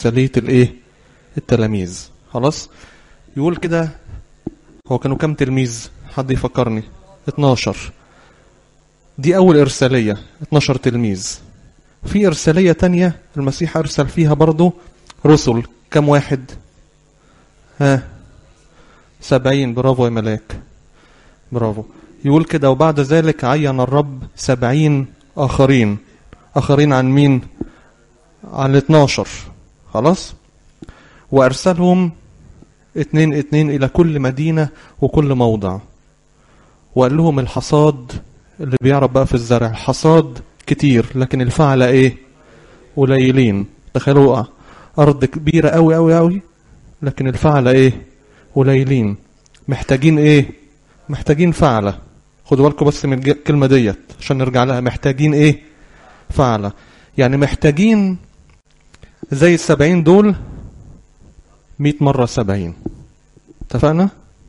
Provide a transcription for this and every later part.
إرسالية الإيه التلاميذ خلاص يقول كده هو كانوا كام تلميذ حد يفكرني 12 دي أول إرسالية 12 تلميذ في إرسالية تانية المسيح أرسل فيها برضو رسل كم واحد ها سبعين برافو يا ملاك برافو يقول كده وبعد ذلك عين الرب سبعين آخرين آخرين عن مين عن الاثناشر خلاص وأرسلهم اتنين اتنين إلى كل مدينة وكل موضع وقال لهم الحصاد اللي بيعرف بقى في الزرع الحصاد كتير لكن الفعلة ايه قليلين تخيلوا أرض كبيرة أوي أوي أوي لكن الفعلة ايه قليلين محتاجين ايه محتاجين فعلة خدوا بالكم بس من الكلمة ديت عشان نرجع لها محتاجين ايه فعلة يعني محتاجين زي السبعين دول مئة مرة سبعين اتفقنا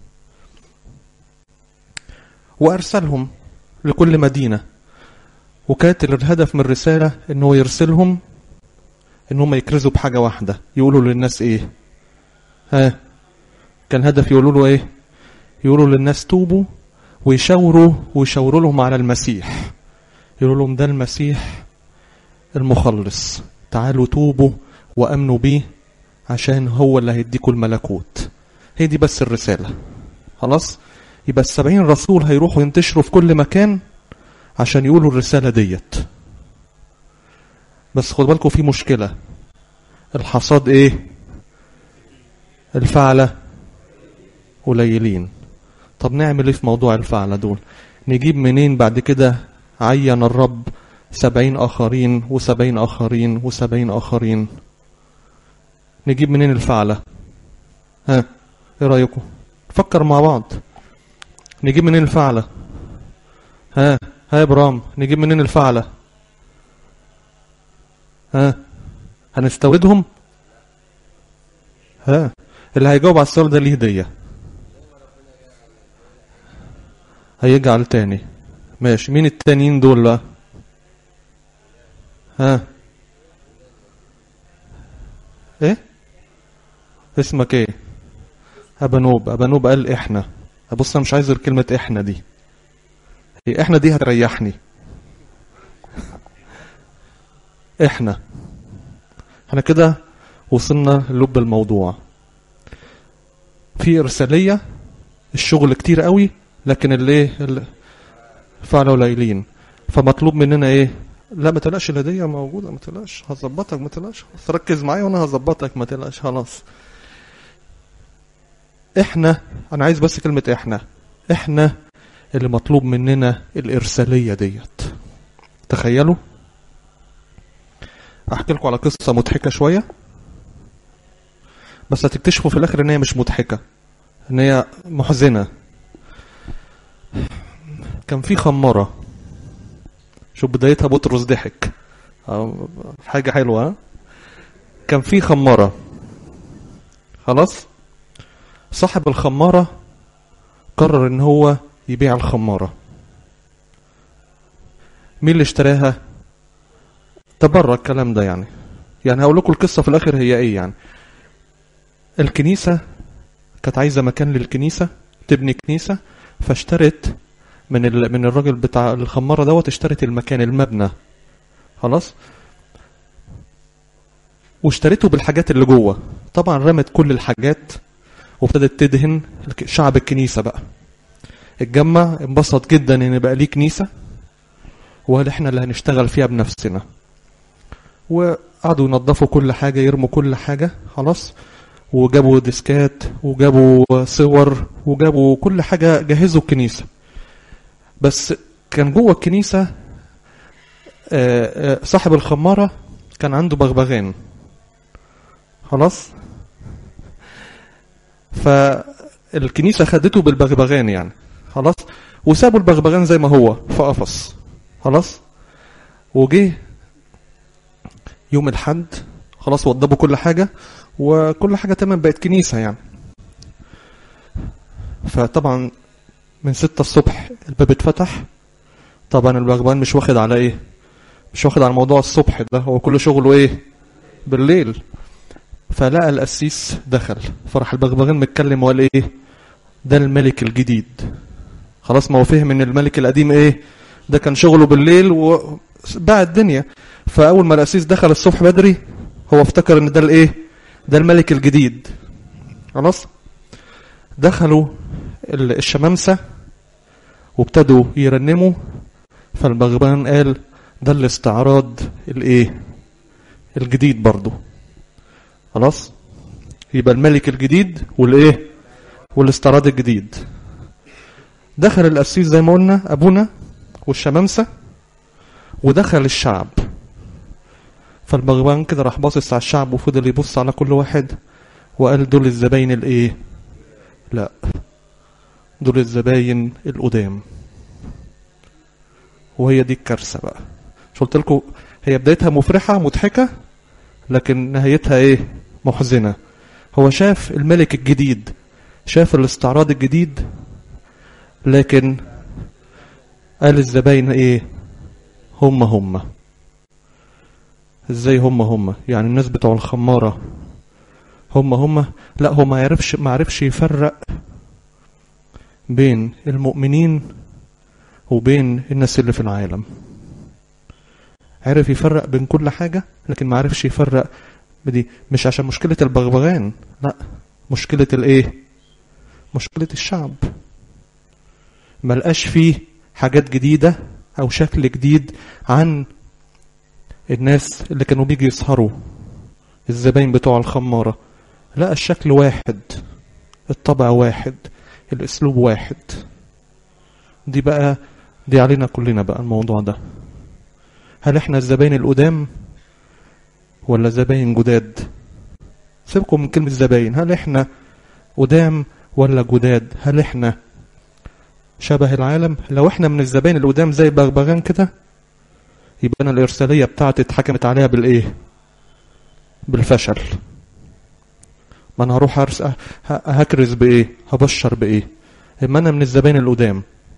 وأرسلهم لكل مدينة وكانت الهدف من الرسالة انه يرسلهم ان هم يكرزوا بحاجة واحدة يقولوا للناس ايه ها كان هدف يقولوا له ايه يقولوا للناس توبوا ويشاوروا ويشاوروا لهم على المسيح يقولوا لهم ده المسيح المخلص تعالوا توبوا وامنوا بيه عشان هو اللي هيديكوا الملكوت هي دي بس الرسالة خلاص يبقى السبعين رسول هيروحوا ينتشروا في كل مكان عشان يقولوا الرسالة ديت بس خد بالكم في مشكلة الحصاد ايه الفعلة قليلين طب نعمل ايه في موضوع الفعلة دول نجيب منين بعد كده عين الرب سبعين آخرين وسبعين آخرين وسبعين آخرين نجيب منين الفعلة ها ايه رأيكم فكر مع بعض نجيب منين الفعلة ها ها يا برام نجيب منين الفعلة ها هنستوردهم ها اللي هيجاوب على السؤال ده ليه هدية هيجعل تاني ماشي مين التانيين دول بقى ها ايه اسمك ايه ابانوب ابانوب قال احنا بص انا مش عايز غير كلمة احنا دي هي احنا دي هتريحني احنا احنا كده وصلنا للب الموضوع في ارسالية الشغل كتير قوي لكن اللي فعلا قليلين فمطلوب مننا ايه لا ما تقلقش الهدية موجودة ما تقلقش هظبطك ما تقلقش ركز معايا وانا هظبطك ما تقلقش خلاص احنا انا عايز بس كلمة احنا احنا اللي مطلوب مننا الارسالية ديت تخيلوا احكي لكم على قصة مضحكة شوية بس هتكتشفوا في الاخر ان هي مش مضحكة ان هي محزنة كان في خمارة شوف بدايتها بطرس ضحك حاجة حلوة كان في خمارة خلاص صاحب الخمارة قرر ان هو يبيع الخمارة مين اللي اشتراها تبرع الكلام ده يعني يعني هقول لكم القصة في الاخر هي ايه يعني الكنيسة كانت عايزة مكان للكنيسة تبني كنيسة فاشترت من ال... من الراجل بتاع الخمارة دوت اشترت المكان المبنى خلاص واشتريته بالحاجات اللي جوه طبعا رمت كل الحاجات وابتدت تدهن شعب الكنيسة بقى اتجمع انبسط جدا ان بقى ليه كنيسة وقال احنا اللي هنشتغل فيها بنفسنا وقعدوا ينظفوا كل حاجة يرموا كل حاجة خلاص وجابوا ديسكات وجابوا صور وجابوا كل حاجة جهزوا الكنيسة بس كان جوه الكنيسة صاحب الخمارة كان عنده بغبغان خلاص فالكنيسة خدته بالبغبغان يعني خلاص وسابوا البغبغان زي ما هو في قفص خلاص وجه يوم الحد خلاص وضبوا كل حاجة وكل حاجة تمام بقت كنيسة يعني فطبعا من ستة الصبح الباب اتفتح طبعا البغبغان مش واخد على ايه مش واخد على موضوع الصبح ده هو كل شغله ايه بالليل فلقى القسيس دخل فراح البغبغان متكلم وقال ايه ده الملك الجديد خلاص ما هو فهم ان الملك القديم ايه ده كان شغله بالليل وباع الدنيا فاول ما القسيس دخل الصبح بدري هو افتكر ان ده الايه ده الملك الجديد خلاص دخلوا الشمامسة وابتدوا يرنموا فالبغبغان قال ده الاستعراض الايه الجديد برضو خلاص يبقى الملك الجديد والايه والاستعراض الجديد دخل القسيس زي ما قلنا ابونا والشمامسه ودخل الشعب فالبغبغان كده راح باصص على الشعب وفضل يبص على كل واحد وقال دول الزباين الايه لا دول الزباين القدام وهي دي الكارثه بقى مش قلت لكم هي بدايتها مفرحه مضحكه لكن نهايتها ايه محزنه هو شاف الملك الجديد شاف الاستعراض الجديد لكن قال الزباين ايه هم هم ازاي هم هم يعني الناس بتوع الخمارة هم هم لا هو ما يعرفش ما عرفش يفرق بين المؤمنين وبين الناس اللي في العالم عرف يفرق بين كل حاجة لكن ما عرفش يفرق بدي مش عشان مشكلة البغبغان لا مشكلة الايه مشكلة الشعب ما لقاش فيه حاجات جديدة او شكل جديد عن الناس اللي كانوا بيجي يسهروا الزباين بتوع الخمارة لقى الشكل واحد الطبع واحد الاسلوب واحد دي بقى دي علينا كلنا بقى الموضوع ده هل احنا الزباين القدام ولا زباين جداد سيبكم من كلمة زباين هل احنا قدام ولا جداد هل احنا شبه العالم لو احنا من الزباين القدام زي بغبغان كده يبقى انا الارسالية بتاعتي اتحكمت عليها بالايه بالفشل ما انا هروح هرس هكرز بايه هبشر بايه اما انا من الزباين القدام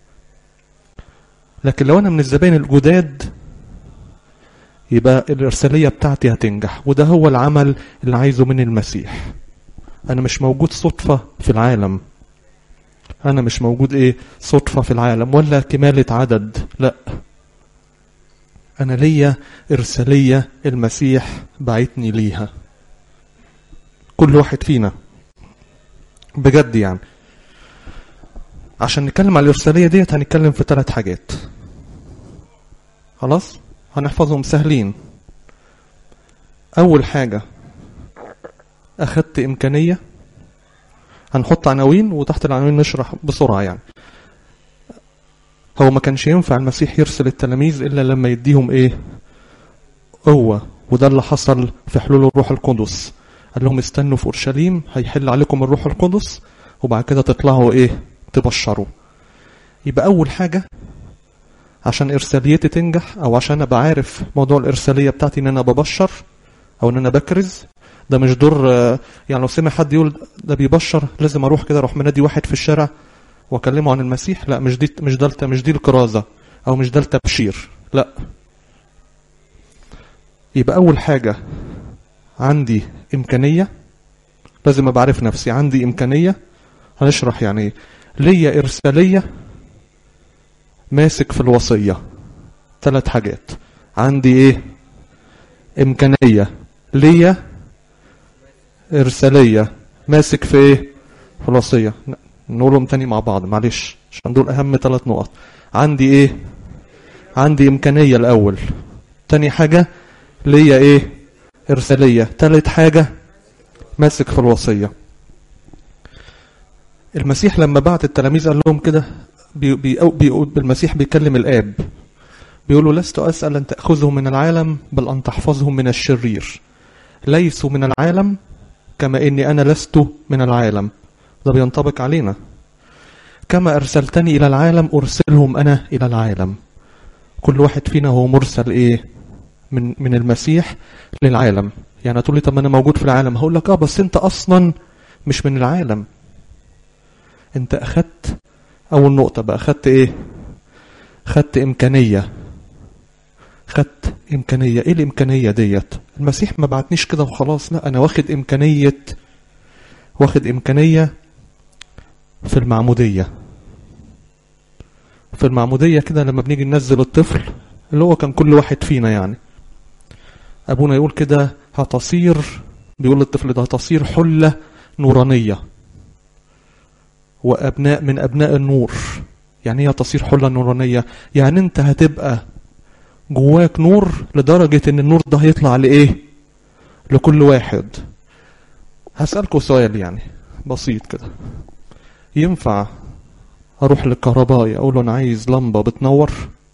لكن لو انا من الزباين الجداد يبقى الارسالية بتاعتي هتنجح وده هو العمل اللي عايزه من المسيح انا مش موجود صدفة في العالم انا مش موجود ايه صدفة في العالم ولا كمالة عدد لا انا ليا ارسالية المسيح بعتني ليها كل واحد فينا بجد يعني عشان نتكلم على الارسالية ديت هنتكلم في ثلاث حاجات خلاص هنحفظهم سهلين اول حاجة اخدت امكانية هنحط عناوين وتحت العناوين نشرح بسرعة يعني هو ما كانش ينفع المسيح يرسل التلاميذ إلا لما يديهم إيه قوة وده اللي حصل في حلول الروح القدس قال لهم استنوا في أورشليم هيحل عليكم الروح القدس وبعد كده تطلعوا إيه تبشروا يبقى أول حاجة عشان إرساليتي تنجح أو عشان أبقى عارف موضوع الإرسالية بتاعتي إن أنا ببشر أو إن أنا بكرز ده مش دور يعني لو سمع حد يقول ده بيبشر لازم اروح كده اروح منادي واحد في الشارع واكلمه عن المسيح لا مش دي مش ده مش دي الكرازه او مش ده التبشير لا يبقى اول حاجه عندي امكانيه لازم ابقى عارف نفسي عندي امكانيه هنشرح يعني ايه ليا ارساليه ماسك في الوصيه ثلاث حاجات عندي ايه امكانيه ليا إرسالية ماسك في إيه؟ في الوصية نقولهم تاني مع بعض معلش عشان دول أهم ثلاث نقط عندي إيه؟ عندي إمكانية الأول تاني حاجة ليا إيه؟ إرسالية تالت حاجة ماسك في الوصية المسيح لما بعت التلاميذ قال لهم كده بي بي بي المسيح بيكلم الآب بيقول له لست أسأل أن تأخذهم من العالم بل أن تحفظهم من الشرير ليسوا من العالم كما إني أنا لست من العالم ده بينطبق علينا كما أرسلتني إلى العالم أرسلهم أنا إلى العالم كل واحد فينا هو مرسل إيه من من المسيح للعالم يعني تقول لي طب أنا موجود في العالم هقول لك آه بس أنت أصلا مش من العالم أنت أخدت أول نقطة بقى أخدت إيه أخدت إمكانية خدت إمكانية إيه الإمكانية ديت المسيح ما بعتنيش كده وخلاص لا أنا واخد إمكانية واخد إمكانية في المعمودية في المعمودية كده لما بنيجي ننزل الطفل اللي هو كان كل واحد فينا يعني أبونا يقول كده هتصير بيقول للطفل ده هتصير حلة نورانية وأبناء من أبناء النور يعني هي تصير حلة نورانية يعني أنت هتبقى جواك نور لدرجة ان النور ده هيطلع لإيه لكل واحد هسألكوا سؤال يعني بسيط كده ينفع اروح للكهربائي اقول له انا عايز لمبة بتنور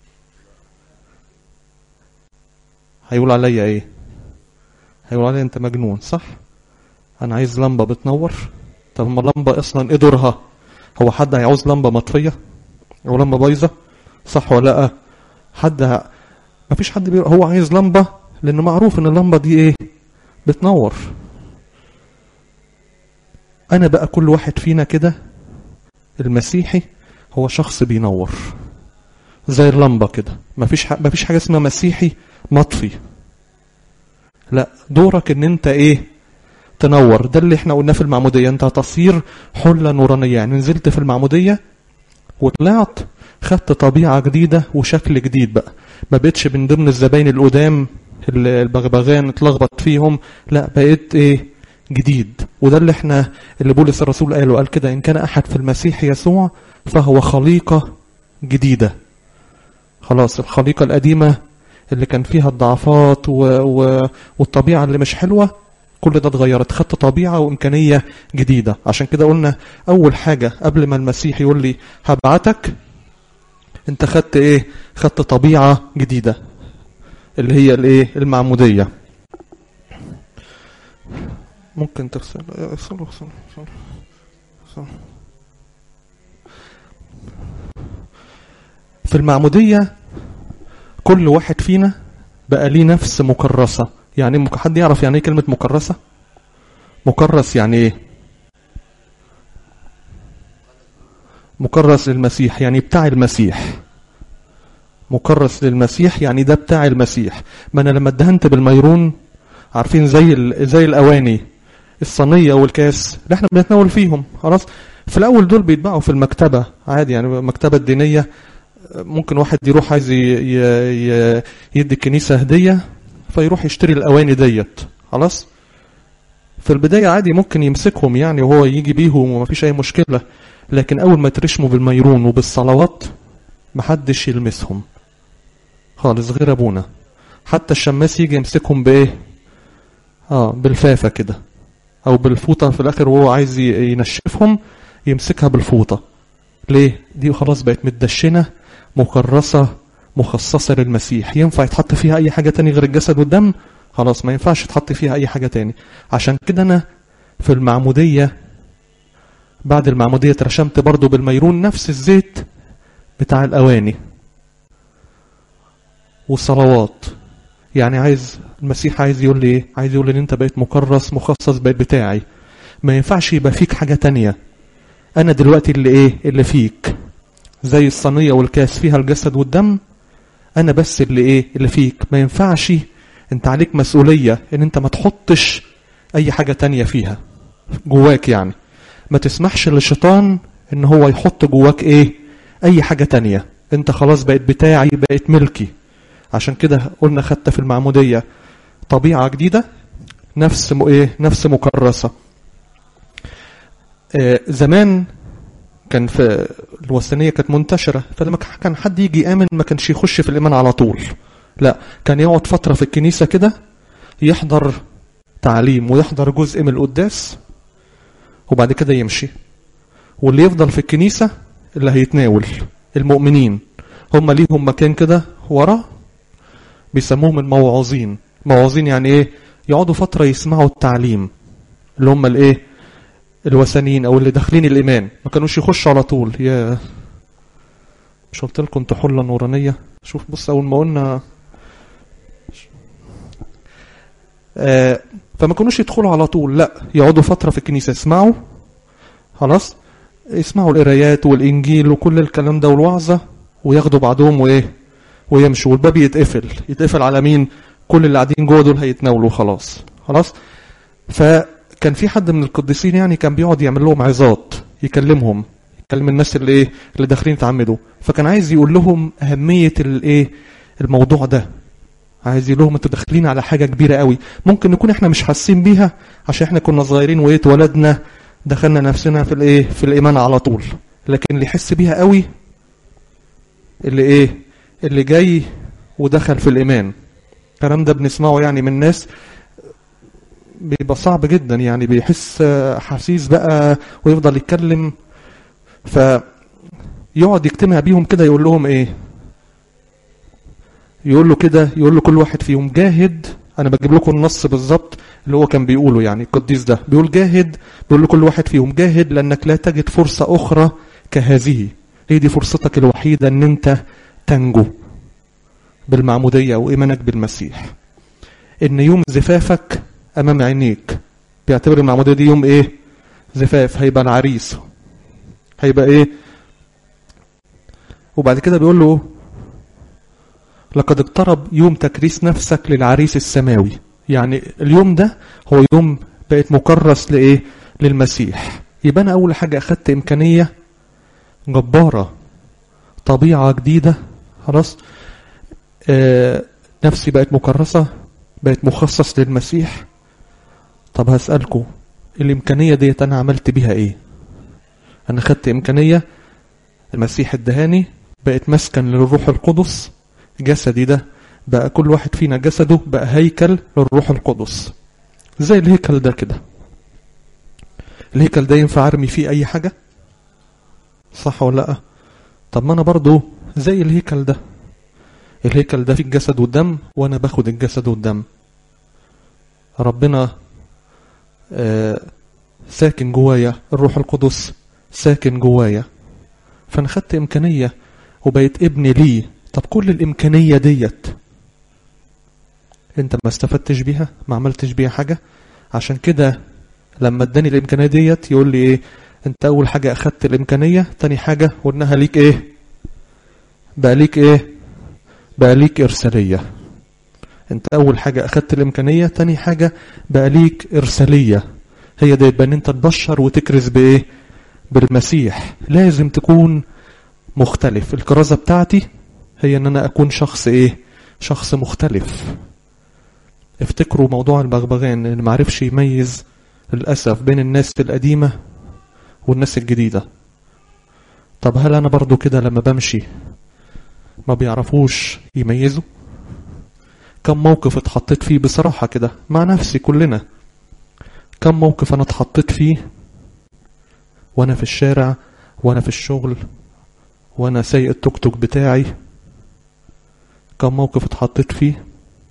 هيقول عليا ايه هيقول عليا انت مجنون صح انا عايز لمبة بتنور طب ما اللمبة اصلا ايه دورها هو حد هيعوز لمبة مطفية او لمبة بايظة صح ولا لا حد ه... مفيش حد بي... هو عايز لمبة لأنه معروف إن اللمبة دي إيه بتنور أنا بقى كل واحد فينا كده المسيحي هو شخص بينور زي اللمبة كده مفيش ح... مفيش حاجة اسمها مسيحي مطفي لا دورك ان انت ايه تنور ده اللي احنا قلناه في المعمودية انت هتصير حلة نورانية يعني نزلت في المعمودية وطلعت خدت طبيعة جديدة وشكل جديد بقى ما بقتش من ضمن الزباين القدام البغبغان اتلخبط فيهم لا بقيت ايه جديد وده اللي احنا اللي بولس الرسول قاله قال كده ان كان احد في المسيح يسوع فهو خليقة جديدة خلاص الخليقة القديمة اللي كان فيها الضعفات و... و... والطبيعة اللي مش حلوة كل ده اتغيرت خدت طبيعة وإمكانية جديدة عشان كده قلنا أول حاجة قبل ما المسيح يقول لي هبعتك انت خدت ايه خدت طبيعة جديدة اللي هي الايه المعمودية ممكن تغسل اغسل اغسل اغسل في المعمودية كل واحد فينا بقى ليه نفس مكرسة يعني حد يعرف يعني ايه كلمة مكرسة مكرس يعني ايه مكرس للمسيح يعني بتاع المسيح مكرس للمسيح يعني ده بتاع المسيح ما انا لما ادهنت بالميرون عارفين زي زي الاواني الصينيه والكاس اللي احنا بنتناول فيهم خلاص في الاول دول بيتباعوا في المكتبه عادي يعني المكتبه الدينيه ممكن واحد يروح عايز يدي الكنيسه هديه فيروح يشتري الاواني ديت خلاص في البدايه عادي ممكن يمسكهم يعني وهو يجي بيهم ومفيش اي مشكله لكن اول ما ترشموا بالميرون وبالصلوات محدش يلمسهم خالص غير ابونا حتى الشماس يجي يمسكهم بايه اه بالفافه كده او بالفوطه في الاخر وهو عايز ينشفهم يمسكها بالفوطه ليه دي خلاص بقت متدشنه مكرسه مخصصه للمسيح ينفع يتحط فيها اي حاجه تاني غير الجسد والدم خلاص ما ينفعش يتحط فيها اي حاجه تاني عشان كده انا في المعموديه بعد المعموديه اترشمت برضو بالميرون نفس الزيت بتاع الاواني والصلوات يعني عايز المسيح عايز يقول لي ايه عايز يقول لي ان انت بقيت مكرس مخصص بقيت بتاعي ما ينفعش يبقى فيك حاجة تانية انا دلوقتي اللي ايه اللي فيك زي الصينية والكاس فيها الجسد والدم انا بس اللي ايه اللي فيك ما ينفعش انت عليك مسؤولية ان انت ما تحطش اي حاجة تانية فيها جواك يعني ما تسمحش للشيطان ان هو يحط جواك ايه اي حاجة تانية انت خلاص بقيت بتاعي بقيت ملكي عشان كده قلنا خدت في المعمودية طبيعة جديدة نفس م... ايه نفس مكرسة آه زمان كان في الوثنية كانت منتشرة فلما كان حد يجي يآمن ما كانش يخش في الإيمان على طول لا كان يقعد فترة في الكنيسة كده يحضر تعليم ويحضر جزء من القداس وبعد كده يمشي واللي يفضل في الكنيسة اللي هيتناول المؤمنين هم ليهم مكان كده ورا بيسموهم الموعظين موعظين يعني ايه يقعدوا فترة يسمعوا التعليم اللي هم الايه الوثنيين او اللي داخلين الايمان ما كانوش يخشوا على طول يا مش قلت لكم انتوا حله نورانيه شوف بص اول ما قلنا آه فما كانوش يدخلوا على طول لا يقعدوا فتره في الكنيسه يسمعوا خلاص يسمعوا القرايات والانجيل وكل الكلام ده والوعظه وياخدوا بعضهم وايه ويمشي والباب يتقفل يتقفل على مين كل اللي قاعدين جوه دول هيتناولوا خلاص خلاص فكان في حد من القديسين يعني كان بيقعد يعمل لهم عظات يكلمهم يكلم الناس اللي ايه اللي داخلين يتعمدوا فكان عايز يقول لهم اهميه الايه الموضوع ده عايز يقول لهم انتوا داخلين على حاجه كبيره قوي ممكن نكون احنا مش حاسين بيها عشان احنا كنا صغيرين وايه اتولدنا دخلنا نفسنا في الايه في الايمان على طول لكن اللي يحس بيها قوي اللي ايه اللي جاي ودخل في الايمان الكلام ده بنسمعه يعني من ناس بيبقى صعب جدا يعني بيحس حسيس بقى ويفضل يتكلم فيقعد يجتمع بيهم كده يقول لهم ايه يقول له كده يقول له كل واحد فيهم جاهد انا بجيب لكم النص بالظبط اللي هو كان بيقوله يعني القديس ده بيقول جاهد بيقول لكل واحد فيهم جاهد لانك لا تجد فرصة اخرى كهذه هي دي فرصتك الوحيدة ان انت تنجو بالمعمودية او ايمانك بالمسيح ان يوم زفافك امام عينيك بيعتبر المعمودية دي يوم ايه زفاف هيبقى العريس هيبقى ايه وبعد كده بيقول له لقد اقترب يوم تكريس نفسك للعريس السماوي يعني اليوم ده هو يوم بقت مكرس لايه للمسيح يبقى انا اول حاجه اخدت امكانيه جباره طبيعه جديده خلاص آه نفسي بقت مكرسه بقت مخصص للمسيح طب هسالكم الامكانيه ديت انا عملت بيها ايه انا خدت امكانيه المسيح ادهاني بقت مسكن للروح القدس جسدي ده بقى كل واحد فينا جسده بقى هيكل للروح القدس زي الهيكل ده كده الهيكل ده ينفع ارمي فيه اي حاجة صح ولا لا طب ما انا برضو زي الهيكل ده الهيكل ده فيه الجسد والدم وانا باخد الجسد والدم ربنا آه ساكن جوايا الروح القدس ساكن جوايا فانا خدت امكانية وبقيت ابن ليه طب كل الامكانية ديت انت ما استفدتش بيها ما عملتش بيها حاجة عشان كده لما اداني الامكانية ديت يقول لي ايه انت اول حاجة اخدت الامكانية تاني حاجة قلناها ليك ايه بقى ليك ايه بقى ليك ارسالية انت اول حاجة اخدت الامكانية تاني حاجة بقى ليك ارسالية هي ده يبقى ان انت تبشر وتكرز بايه بالمسيح لازم تكون مختلف الكرازة بتاعتي هي ان انا اكون شخص ايه شخص مختلف افتكروا موضوع البغبغان اللي معرفش يميز للأسف بين الناس القديمة والناس الجديدة طب هل انا برضو كده لما بمشي ما بيعرفوش يميزوا كم موقف اتحطيت فيه بصراحة كده مع نفسي كلنا كم موقف انا اتحطيت فيه وانا في الشارع وانا في الشغل وانا سايق التوك توك بتاعي كم موقف اتحطيت فيه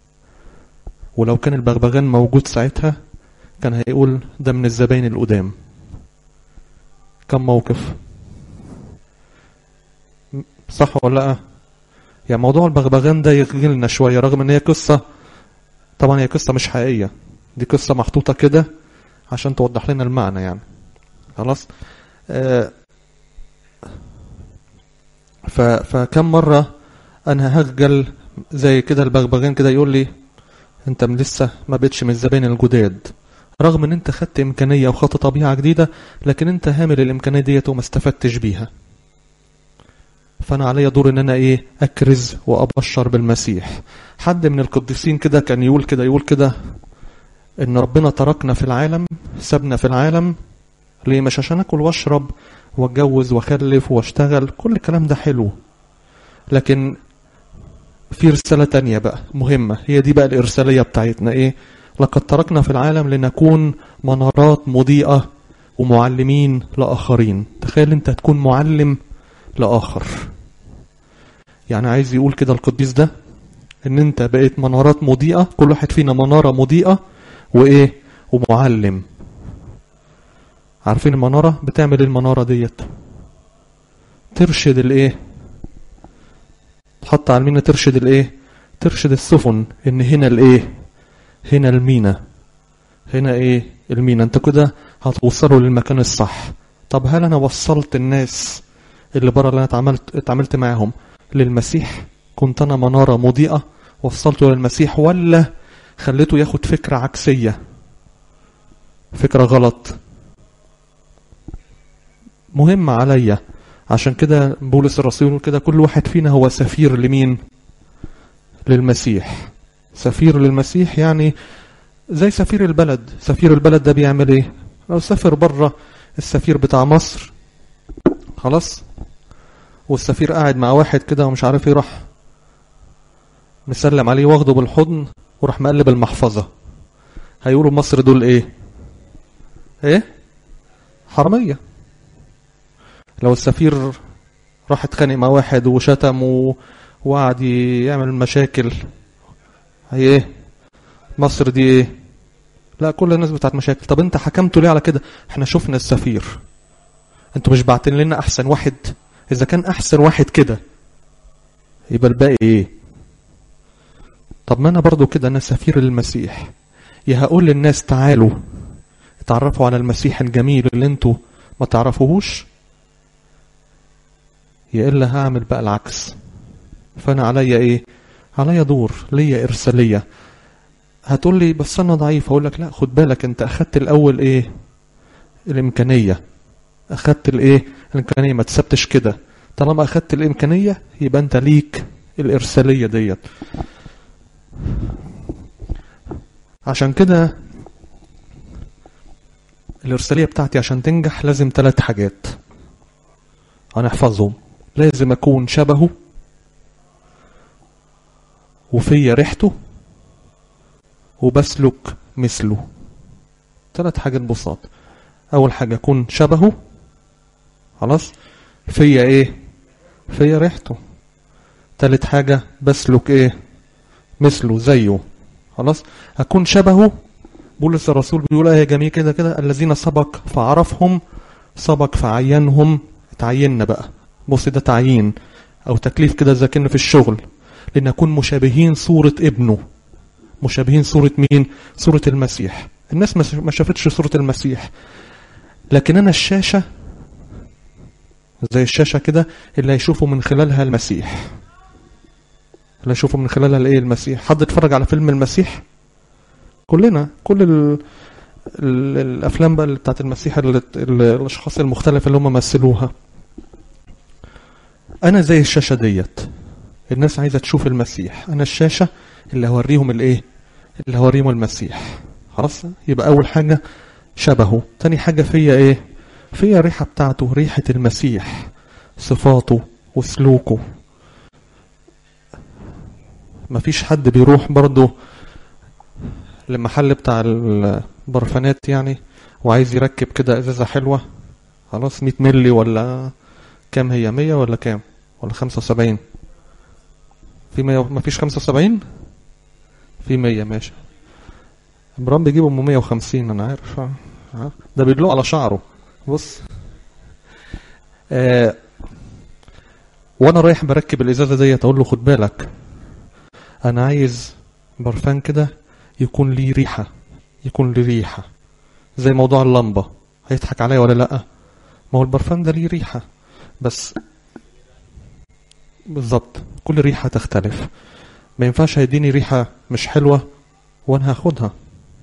ولو كان البغبغان موجود ساعتها كان هيقول ده من الزباين القدام كم موقف صح ولا لا يعني موضوع البغبغان ده يخجلنا شوية رغم ان هي قصة طبعا هي قصة مش حقيقية دي قصة محطوطة كده عشان توضح لنا المعنى يعني خلاص آه ف فكم مرة انا هخجل زي كده البغبغان كده يقول لي انت من لسه ما بقتش من الزباين الجداد رغم ان انت خدت امكانية وخدت طبيعة جديدة لكن انت هامل الامكانية ديت وما استفدتش بيها فانا عليا دور ان انا ايه اكرز وابشر بالمسيح حد من القديسين كده كان يقول كده يقول كده ان ربنا تركنا في العالم سابنا في العالم ليه مش عشان اكل واشرب واتجوز واخلف واشتغل كل الكلام ده حلو لكن في رسالة تانية بقى مهمة هي دي بقى الإرسالية بتاعتنا إيه لقد تركنا في العالم لنكون منارات مضيئة ومعلمين لآخرين تخيل أنت تكون معلم لآخر يعني عايز يقول كده القديس ده ان انت بقيت منارات مضيئة كل واحد فينا منارة مضيئة وايه ومعلم عارفين المنارة بتعمل المنارة ديت ترشد الايه تحط على المينا ترشد الايه ترشد السفن ان هنا الايه هنا المينا هنا ايه المينا انت كده هتوصلوا للمكان الصح طب هل انا وصلت الناس اللي بره اللي انا اتعاملت اتعاملت معاهم للمسيح كنت أنا منارة مضيئة وصلته للمسيح ولا خليته ياخد فكرة عكسية فكرة غلط مهم عليا عشان كده بولس الرسول يقول كده كل واحد فينا هو سفير لمين للمسيح سفير للمسيح يعني زي سفير البلد سفير البلد ده بيعمل ايه لو سافر بره السفير بتاع مصر خلاص والسفير قاعد مع واحد كده ومش عارف ايه راح مسلم عليه واخده بالحضن وراح مقلب المحفظة هيقولوا مصر دول ايه ايه حرامية لو السفير راح اتخانق مع واحد وشتم و... وقعد يعمل مشاكل هي ايه مصر دي ايه لا كل الناس بتاعت مشاكل طب انت حكمتوا ليه على كده احنا شفنا السفير انتوا مش باعتين لنا احسن واحد اذا كان احسن واحد كده يبقى الباقي ايه طب ما انا برضو كده انا سفير للمسيح يا هقول للناس تعالوا اتعرفوا على المسيح الجميل اللي انتوا ما تعرفوهوش يا الا هعمل بقى العكس فانا عليا ايه عليا دور ليا ارساليه هتقول لي بس انا ضعيف اقول لك لا خد بالك انت اخدت الاول ايه الامكانيه اخدت الايه الامكانيه ما تثبتش كده طالما اخدت الامكانيه يبقى انت ليك الارساليه ديت عشان كده الارساليه بتاعتي عشان تنجح لازم ثلاث حاجات هنحفظهم لازم اكون شبهه وفيا ريحته وبسلك مثله ثلاث حاجات بساط اول حاجه اكون شبهه خلاص فيا ايه فيا ريحته تالت حاجه بسلك ايه مثله زيه خلاص اكون شبهه بولس الرسول بيقول ايه جميل كده كده الذين سبق فعرفهم سبق فعينهم اتعيننا بقى بص ده تعيين او تكليف كده زي كنا في الشغل لنكون مشابهين صورة ابنه مشابهين صورة مين صورة المسيح الناس ما شافتش صورة المسيح لكن انا الشاشة زي الشاشة كده اللي هيشوفوا من خلالها المسيح اللي هيشوفوا من خلالها الايه المسيح حد اتفرج على فيلم المسيح كلنا كل ال... ال... الافلام بقى بتاعت المسيح اللي... الاشخاص المختلفة اللي هم مثلوها انا زي الشاشة ديت الناس عايزة تشوف المسيح انا الشاشة اللي هوريهم الايه اللي هوريهم المسيح خلاص يبقى اول حاجة شبهه تاني حاجة فيا ايه فيا الريحة بتاعته ريحة المسيح صفاته وسلوكه مفيش حد بيروح برضه للمحل بتاع البرفانات يعني وعايز يركب كده ازازة حلوة خلاص 100 ملي ولا كام هي 100 ولا كام ولا 75 في 100 مفيش 75 في 100 ماشي ابراهيم بيجيب ام 150 انا عارف ده بيدلق على شعره بص آه وانا رايح بركب الازازه ديت اقول له خد بالك انا عايز برفان كده يكون ليه ريحه يكون ليه ريحه زي موضوع اللمبه هيضحك عليا ولا لا ما هو البرفان ده ليه ريحه بس بالظبط كل ريحه تختلف ما ينفعش هيديني ريحه مش حلوه وانا هاخدها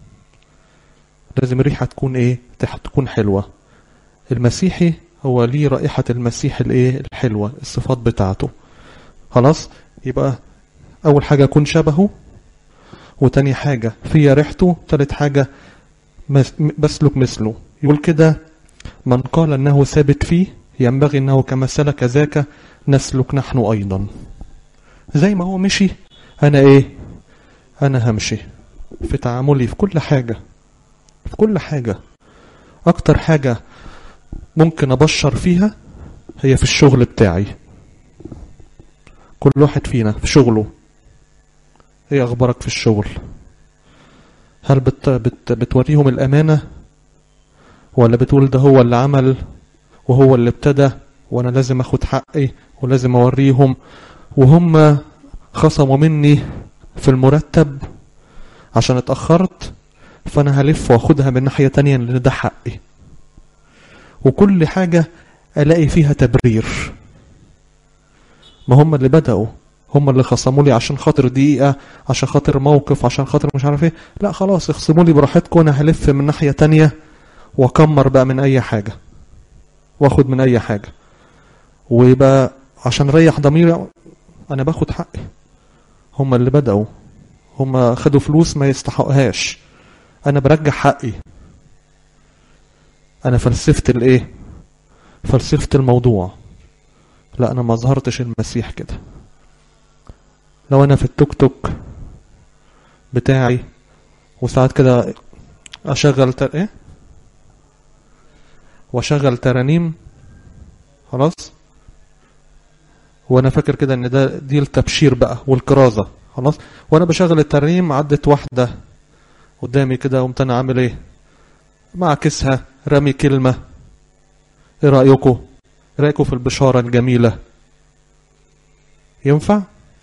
لازم الريحه تكون ايه تكون حلوه المسيحي هو ليه رائحة المسيح الايه الحلوة الصفات بتاعته خلاص يبقى أول حاجة أكون شبهه وتاني حاجة فيا ريحته تالت حاجة بسلك مثله يقول كده من قال أنه ثابت فيه ينبغي أنه كما سلك ذاك نسلك نحن أيضا زي ما هو مشي أنا إيه أنا همشي في تعاملي في كل حاجة في كل حاجة أكتر حاجة ممكن أبشر فيها هي في الشغل بتاعي كل واحد فينا في شغله ايه اخبارك في الشغل هل بت بت بتوريهم الامانه ولا بتقول ده هو اللي عمل وهو اللي ابتدى وانا لازم اخد حقي ولازم اوريهم وهم خصموا مني في المرتب عشان اتاخرت فانا هلف واخدها من ناحيه تانية لان ده حقي وكل حاجه الاقي فيها تبرير ما هم اللي بدأوا هم اللي خصموا لي عشان خاطر دقيقة عشان خاطر موقف عشان خاطر مش عارف ايه لا خلاص اخصموا لي براحتكم انا هلف من ناحية تانية واكمر بقى من اي حاجة واخد من اي حاجة ويبقى عشان اريح ضميري انا باخد حقي هم اللي بدأوا هم خدوا فلوس ما يستحقهاش انا برجع حقي انا فلسفت الايه فلسفة الموضوع لا انا ما ظهرتش المسيح كده لو انا في التوك توك بتاعي وساعات كده اشغل تر... ايه واشغل ترانيم خلاص وانا فاكر كده ان ده دي التبشير بقى والكرازة خلاص وانا بشغل الترانيم عدت واحدة قدامي كده قمت انا عامل ايه معكسها رمي كلمة ايه رأيكم ايه رأيكم في البشارة الجميلة ينفع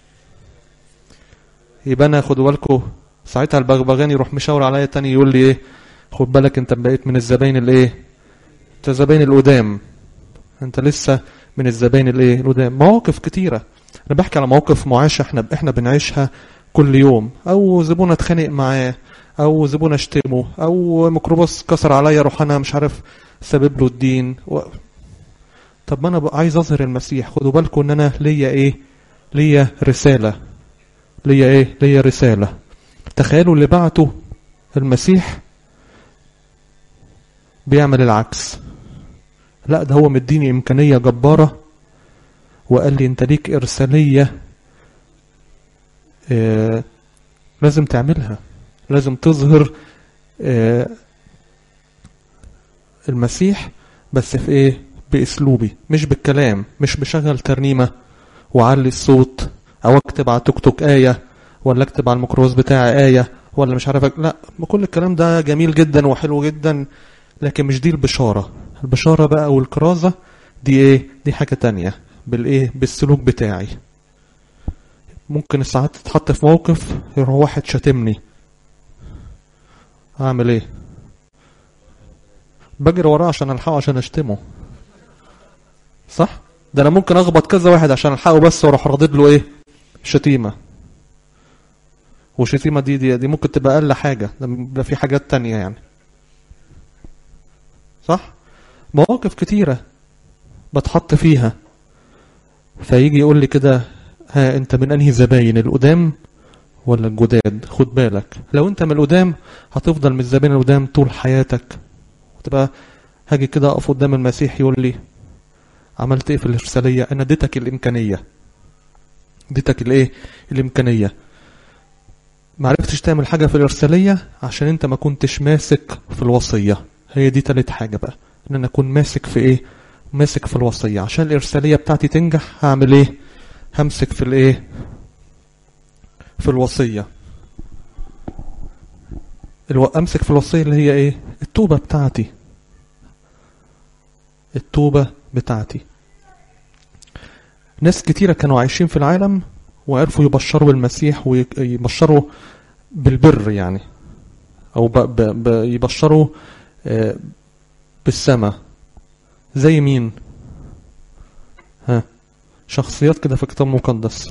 يبقى انا خدوا بالكم ساعتها البغبغان يروح مشاور عليا تاني يقول لي ايه خد بالك انت بقيت من الزباين الايه انت زباين القدام انت لسه من الزباين الايه القدام مواقف كتيره انا بحكي على مواقف معاشه احنا احنا بنعيشها كل يوم او زبون اتخانق معاه او زبون اشتمه او ميكروباص كسر عليا اروح انا مش عارف سبب له الدين و... طب ما انا بقى عايز اظهر المسيح خدوا بالكم ان انا ليا ايه ليا رساله ليا ايه ليا رساله تخيلوا اللي بعته المسيح بيعمل العكس لا ده هو مديني امكانيه جباره وقال لي انت ليك ارساليه آه لازم تعملها لازم تظهر آه المسيح بس في ايه باسلوبي مش بالكلام مش بشغل ترنيمه وعلي الصوت او اكتب على توك توك ايه ولا اكتب على الميكروز بتاعي ايه ولا مش عارف لا كل الكلام ده جميل جدا وحلو جدا لكن مش دي البشاره البشاره بقى والكرازه دي ايه دي حاجه تانية بالايه بالسلوك بتاعي ممكن ساعات تتحط في موقف يروح واحد شاتمني اعمل ايه بجري وراه عشان الحقه عشان اشتمه صح ده انا ممكن اخبط كذا واحد عشان الحقه بس واروح ردد له ايه شتيمه والشتيمه دي دي, دي ممكن تبقى اقل حاجه ده في حاجات تانية يعني صح مواقف كتيره بتحط فيها فيجي يقول لي كده ها انت من انهي زباين القدام ولا الجداد خد بالك لو انت من القدام هتفضل من الزباين القدام طول حياتك وتبقى هاجي كده اقف قدام المسيح يقول لي عملت ايه في الارساليه انا اديتك الامكانيه اديتك الايه الامكانيه ما عرفتش تعمل حاجه في الارساليه عشان انت ما كنتش ماسك في الوصيه هي دي تالت حاجه بقى ان انا اكون ماسك في ايه ماسك في الوصيه عشان الارساليه بتاعتي تنجح هعمل ايه همسك في الايه في الوصيه الو... امسك في الوصيه اللي هي ايه التوبه بتاعتي التوبه بتاعتي ناس كتيرة كانوا عايشين في العالم وعرفوا يبشروا بالمسيح ويبشروا بالبر يعني أو ب ب ب يبشروا بالسماء زي مين ها شخصيات كده في الكتاب المقدس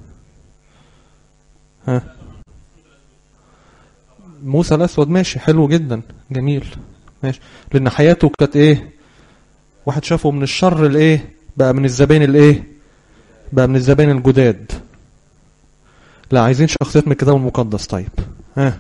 ها موسى الأسود ماشي حلو جدا جميل ماشي لأن حياته كانت إيه واحد شافه من الشر الإيه بقى من الزبائن الإيه بقى من الزبائن الجداد لا عايزين شخصيات من الكتاب المقدس طيب ها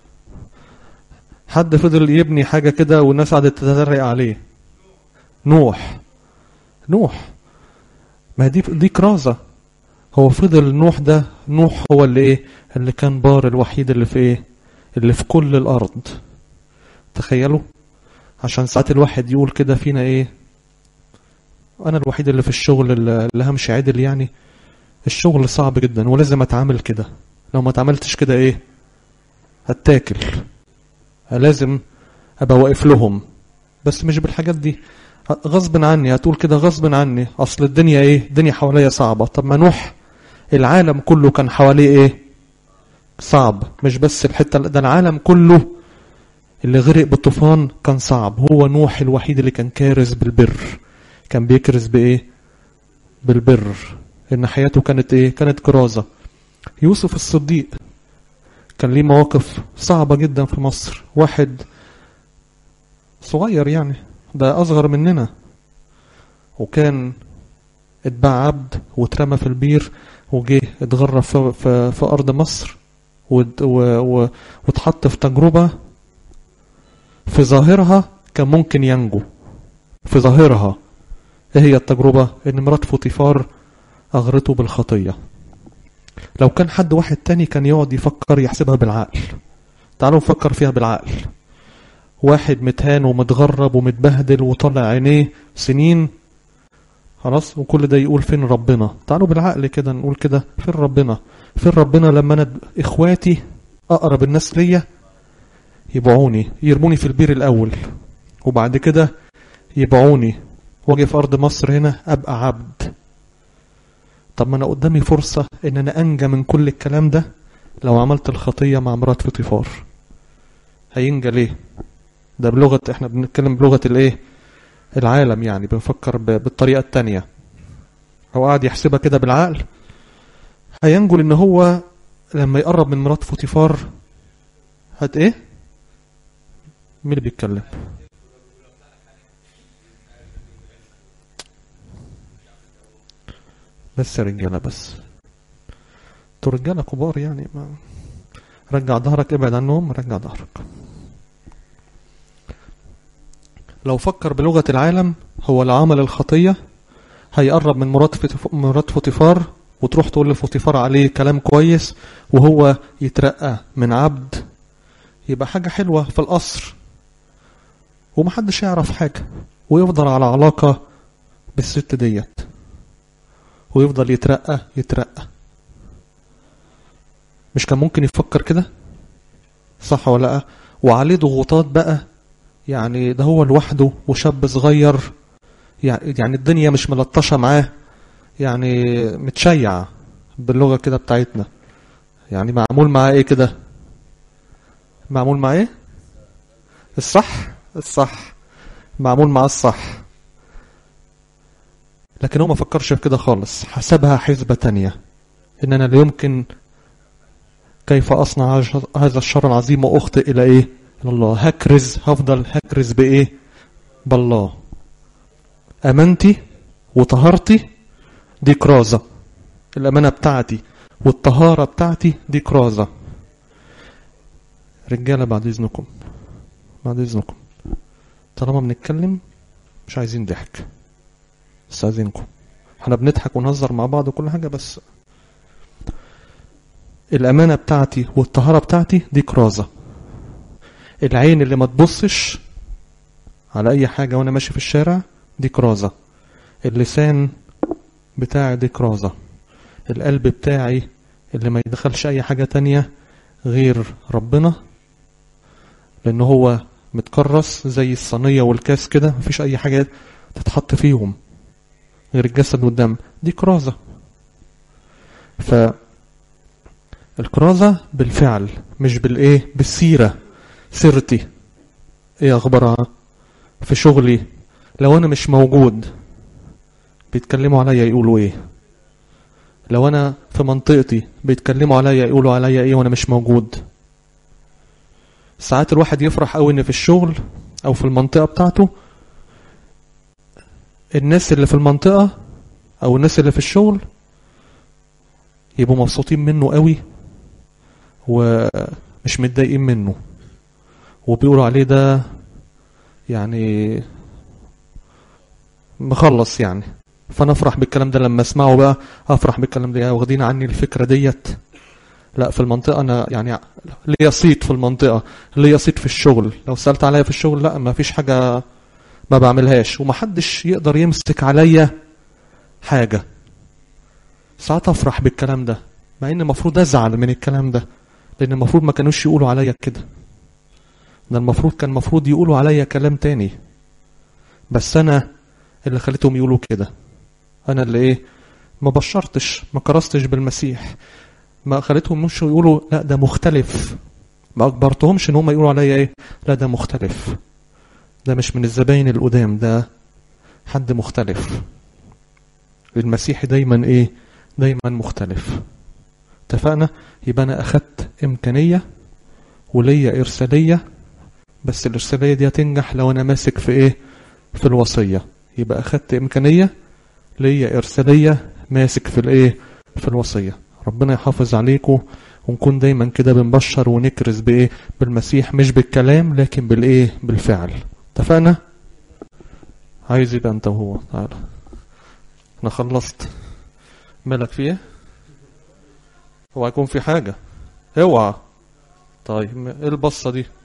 حد فضل يبني حاجة كده والناس قعدت تتريق عليه نوح نوح ما دي دي كرازة هو فضل نوح ده نوح هو اللي ايه اللي كان بار الوحيد اللي في ايه اللي في كل الارض تخيلوا عشان ساعات الواحد يقول كده فينا ايه انا الوحيد اللي في الشغل اللي همشي عدل يعني الشغل صعب جدا ولازم اتعامل كده لو ما اتعاملتش كده ايه هتاكل لازم ابقى واقف لهم بس مش بالحاجات دي غصب عني هتقول كده غصب عني اصل الدنيا ايه الدنيا حواليا صعبة طب ما نوح العالم كله كان حواليه ايه صعب مش بس الحتة ده العالم كله اللي غرق بالطوفان كان صعب هو نوح الوحيد اللي كان كارز بالبر كان بيكرز بايه بالبر ان حياته كانت ايه كانت كرازة يوسف الصديق كان ليه مواقف صعبة جدا في مصر واحد صغير يعني ده اصغر مننا وكان اتباع عبد واترمى في البير وجه اتغرب في, في, في ارض مصر واتحط في تجربة في ظاهرها كان ممكن ينجو في ظاهرها ايه هي التجربة ان مرات فوتيفار اغرته بالخطية لو كان حد واحد تاني كان يقعد يفكر يحسبها بالعقل تعالوا نفكر فيها بالعقل واحد متهان ومتغرب ومتبهدل وطلع عينيه سنين خلاص وكل ده يقول فين ربنا تعالوا بالعقل كده نقول كده فين ربنا فين ربنا لما انا اخواتي اقرب الناس ليا يبيعوني يرموني في البير الاول وبعد كده يبيعوني واجي في ارض مصر هنا ابقى عبد طب ما انا قدامي فرصة ان انا انجى من كل الكلام ده لو عملت الخطية مع مرات فطيفار هينجى ليه ده بلغة احنا بنتكلم بلغة الايه العالم يعني بنفكر بالطريقة التانية هو قاعد يحسبها كده بالعقل هينجو ان هو لما يقرب من مرات فوتيفار هت ايه مين اللي بيتكلم بس يا رجاله بس انتوا رجاله كبار يعني ما رجع ظهرك ابعد عنهم رجع ظهرك لو فكر بلغة العالم هو لو عمل الخطية هيقرب من مرات مرات فوتيفار وتروح تقول لفوتيفار عليه كلام كويس وهو يترقى من عبد يبقى حاجة حلوة في القصر ومحدش يعرف حاجة ويفضل على علاقة بالست ديت ويفضل يترقى يترقى مش كان ممكن يفكر كده صح ولا لا وعليه ضغوطات بقى يعني ده هو لوحده وشاب صغير يعني الدنيا مش ملطشة معاه يعني متشيع باللغة كده بتاعتنا يعني معمول معاه ايه كده معمول معاه ايه الصح الصح معمول معاه الصح لكن هو ما فكرش في كده خالص حسبها حسبة تانية ان انا لا يمكن كيف اصنع هذا الشر العظيم واخطئ الى ايه الى الله هكرز هفضل هكرز بايه بالله امانتي وطهارتي دي كرازة الامانة بتاعتي والطهارة بتاعتي دي كرازة رجالة بعد اذنكم بعد اذنكم طالما بنتكلم مش عايزين ضحك استاذنكم احنا بنضحك ونهزر مع بعض وكل حاجة بس الأمانة بتاعتي والطهارة بتاعتي دي كرازة العين اللي ما تبصش على أي حاجة وأنا ماشي في الشارع دي كرازة اللسان بتاعي دي كرازة القلب بتاعي اللي ما يدخلش أي حاجة تانية غير ربنا لأن هو متكرس زي الصينية والكاس كده مفيش أي حاجة تتحط فيهم غير الجسد والدم دي كرازة ف الكرازة بالفعل مش بالايه بالسيرة سيرتي ايه اخبارها في شغلي لو انا مش موجود بيتكلموا عليا يقولوا ايه لو انا في منطقتي بيتكلموا عليا يقولوا عليا ايه وانا مش موجود ساعات الواحد يفرح قوي ان في الشغل او في المنطقة بتاعته الناس اللي في المنطقة او الناس اللي في الشغل يبقوا مبسوطين منه قوي ومش متضايقين منه وبيقولوا عليه ده يعني مخلص يعني فانا افرح بالكلام ده لما اسمعه بقى افرح بالكلام ده واخدين عني الفكره ديت لا في المنطقه انا يعني ليا صيت في المنطقه ليا صيت في الشغل لو سالت عليا في الشغل لا ما فيش حاجه ما بعملهاش ومحدش يقدر يمسك عليا حاجه ساعات افرح بالكلام ده مع ان المفروض ازعل من الكلام ده لان المفروض ما كانوش يقولوا عليا كده ده المفروض كان المفروض يقولوا عليا كلام تاني بس انا اللي خليتهم يقولوا كده انا اللي ايه ما بشرتش ما كرستش بالمسيح ما خليتهم مش يقولوا لا ده مختلف ما اجبرتهمش ان هم يقولوا عليا ايه لا ده مختلف ده مش من الزباين القدام ده حد مختلف المسيحي دايما ايه دايما مختلف اتفقنا يبقى انا اخدت امكانية وليا ارسالية بس الارسالية دي هتنجح لو انا ماسك في ايه في الوصية يبقى اخدت امكانية ليا ارسالية ماسك في الايه في الوصية ربنا يحافظ عليكم ونكون دايما كده بنبشر ونكرز بايه بالمسيح مش بالكلام لكن بالايه بالفعل اتفقنا عايز يبقى انت وهو تعالى انا خلصت مالك فيه هو هيكون في حاجة اوعى طيب ايه البصة دي